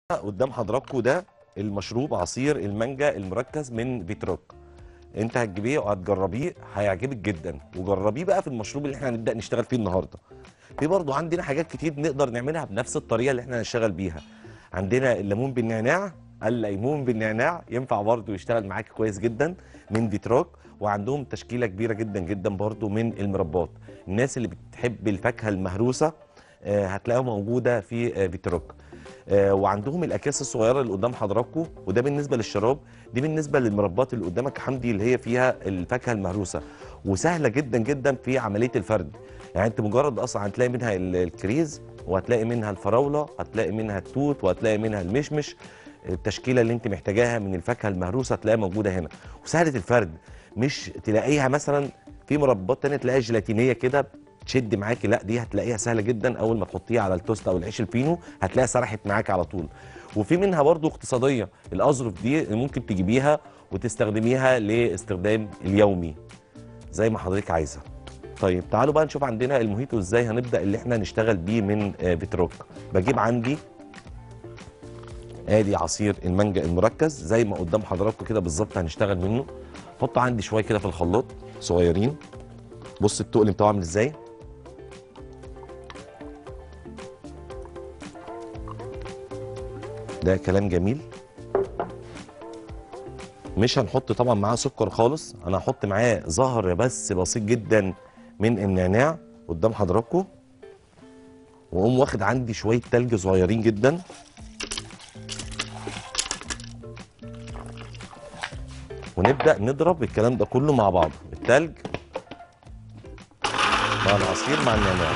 قدام حضراتكم ده المشروب عصير المانجا المركز من فيتروك انت هتجيبيه وهتجربيه هيعجبك جدا وجربيه بقى في المشروب اللي احنا هنبدا نشتغل فيه النهارده في برضه عندنا حاجات كتير نقدر نعملها بنفس الطريقه اللي احنا هنشتغل بيها عندنا الليمون بالنعناع الليمون بالنعناع ينفع برضه يشتغل معاك كويس جدا من فيتروك وعندهم تشكيله كبيره جدا جدا برضه من المربات الناس اللي بتحب الفاكهه المهروسه آه، هتلاقيها موجوده في آه، فيتروك آه، وعندهم الاكياس الصغيره اللي قدام حضراتكم وده بالنسبه للشراب دي بالنسبه للمربات اللي قدامك يا حمدي اللي هي فيها الفاكهه المهروسه وسهله جدا جدا في عمليه الفرد يعني انت مجرد اصلا هتلاقي منها ال- الكريز وهتلاقي منها الفراوله هتلاقي منها التوت وهتلاقي منها المشمش التشكيله اللي انت محتاجاها من الفاكهه المهروسه هتلاقيها موجوده هنا وسهله الفرد مش تلاقيها مثلا في مربات تانية تلاقيها جيلاتينيه كده تشد معاكي لا دي هتلاقيها سهله جدا اول ما تحطيها على التوست او العيش الفينو هتلاقيها سرحت معاك على طول وفي منها برضو اقتصاديه الاظرف دي اللي ممكن تجيبيها وتستخدميها لاستخدام اليومي زي ما حضرتك عايزه طيب تعالوا بقى نشوف عندنا الموهيتو ازاي هنبدا اللي احنا نشتغل بيه من آه، فيتروك بجيب عندي ادي عصير المانجا المركز زي ما قدام حضراتكم كده بالظبط هنشتغل منه حط عندي شويه كده في الخلاط صغيرين بص التقل بتاعه عامل ازاي ده كلام جميل مش هنحط طبعا معاه سكر خالص انا هحط معاه زهر بس بسيط جدا من النعناع قدام حضراتكم واقوم واخد عندي شويه تلج صغيرين جدا ونبدا نضرب الكلام ده كله مع بعض التلج مع العصير مع النعناع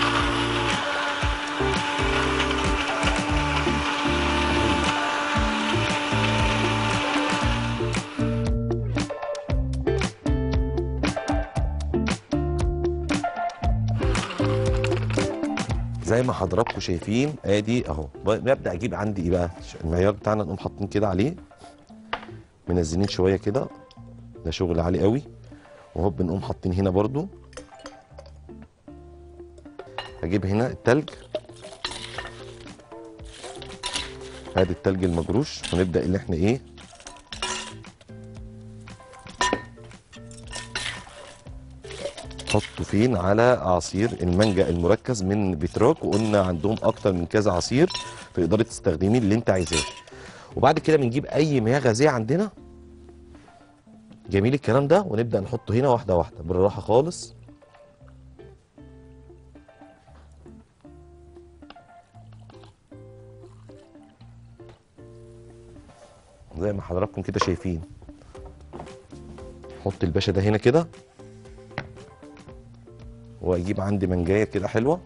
زي ما حضراتكم شايفين ادي اهو ب- ببدا اجيب عندي ايه بقى المعيار بتاعنا نقوم حاطين كده عليه منزلين شويه كده ده شغل عالي قوي وهوب نقوم حاطين هنا برضو اجيب هنا التلج ادي التلج المجروش ونبدا ان احنا ايه حطه فين على عصير المانجا المركز من فيتروك وقلنا عندهم اكتر من كذا عصير تقدري تستخدمي اللي انت عايزاه وبعد كده بنجيب اي مياه غازيه عندنا جميل الكلام ده ونبدا نحطه هنا واحده واحده بالراحه خالص زي ما حضراتكم كده شايفين حط الباشا ده هنا كده واجيب عندي منجايه كده حلوه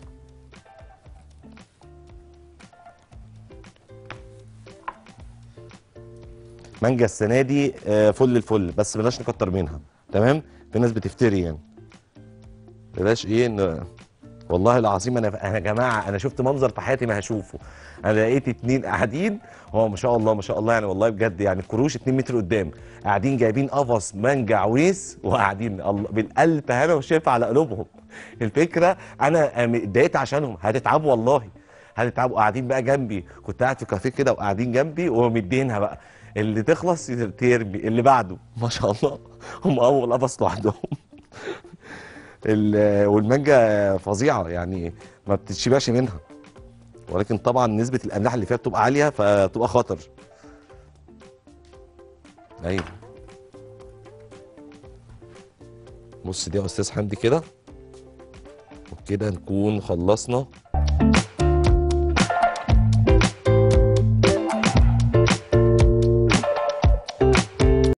مانجا السنه دي آه، فل الفل بس بلاش نكتر منها تمام في ناس بتفتري يعني بلاش ايه ان والله العظيم انا انا يا جماعه انا شفت منظر في حياتي ما هشوفه انا لقيت اتنين قاعدين هو ما شاء الله ما شاء الله يعني والله بجد يعني كروش 2 متر قدام قاعدين جايبين قفص مانجا عويس وقاعدين الله بالالف هنا وشايف على قلوبهم الفكره انا اتضايقت عشانهم هتتعبوا والله هتتعبوا قاعدين بقى جنبي كنت قاعد في كافيه كده وقاعدين جنبي ومدينها بقى اللي تخلص ترمي اللي بعده ما شاء الله هم اول قفص لوحدهم ال- والمانجا فظيعه يعني ما بتتشبعش منها ولكن طبعا نسبه الاملاح اللي فيها بتبقى عاليه فتبقى خطر ايوه بص دي يا استاذ حمدي كده وكده نكون خلصنا